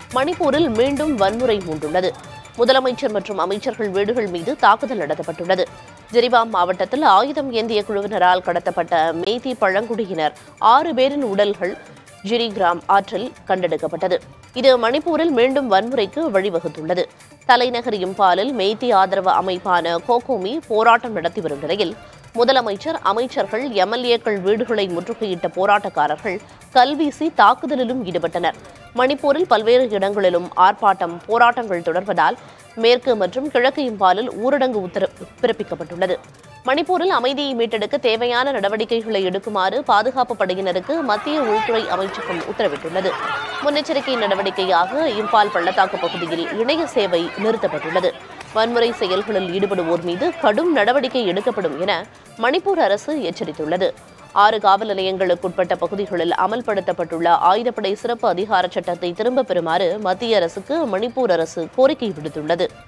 மணிப்பூரில் மீண்டும் வன்முறை மூண்டுள்ளது முதலமைச்சர் மற்றும் அமைச்சர்கள் வீடுகள் மீது தாக்குதல் நடத்தப்பட்டுள்ளது ஜெரிபாம் மாவட்டத்தில் ஆயுதம் ஏந்திய குழுவினரால் கடத்தப்பட்ட மேதி பழங்குடியினர் ஆறு பேரின் உடல்கள் ஜிரிகிராம் ஆற்றில் கண்டெடுக்கப்பட்டது இது மணிப்பூரில் மீண்டும் வன்முறைக்கு வழிவகுத்துள்ளது தலைநகர் இம்பாலில் மெய்தி ஆதரவு அமைப்பான கோகோமி போராட்டம் நடத்தி வரும் நிலையில் முதலமைச்சர் அமைச்சர்கள் எம்எல்ஏக்கள் வீடுகளை முற்றுகையிட்ட போராட்டக்காரர்கள் கல்வீசி தாக்குதலிலும் ஈடுபட்டனர் மணிப்பூரில் பல்வேறு இடங்களிலும் ஆர்ப்பாட்டம் போராட்டங்கள் தொடர்வதால் மேற்கு மற்றும் கிழக்கு இம்பாலில் ஊரடங்கு உத்தரவு பிறப்பிக்கப்பட்டுள்ளது மணிப்பூரில் அமைதியை மீட்டெடுக்க தேவையான நடவடிக்கைகளை எடுக்குமாறு பாதுகாப்பு படையினருக்கு மத்திய உள்துறை அமைச்சகம் உத்தரவிட்டுள்ளது முன்னெச்சரிக்கை நடவடிக்கையாக இம்பால் பள்ளத்தாக்கு பகுதியில் இணைய சேவை நிறுத்தப்பட்டுள்ளது வன்முறை செயல்களில் ஈடுபடுவோர் மீது கடும் நடவடிக்கை எடுக்கப்படும் என மணிப்பூர் அரசு எச்சரித்துள்ளது ஆறு காவல் நிலையங்களுக்குட்பட்ட பகுதிகளில் அமல்படுத்தப்பட்டுள்ள ஆயுதப்படை சிறப்பு அதிகார சட்டத்தை திரும்பப் பெறுமாறு மத்திய அரசுக்கு மணிப்பூர் அரசு கோரிக்கை விடுத்துள்ளது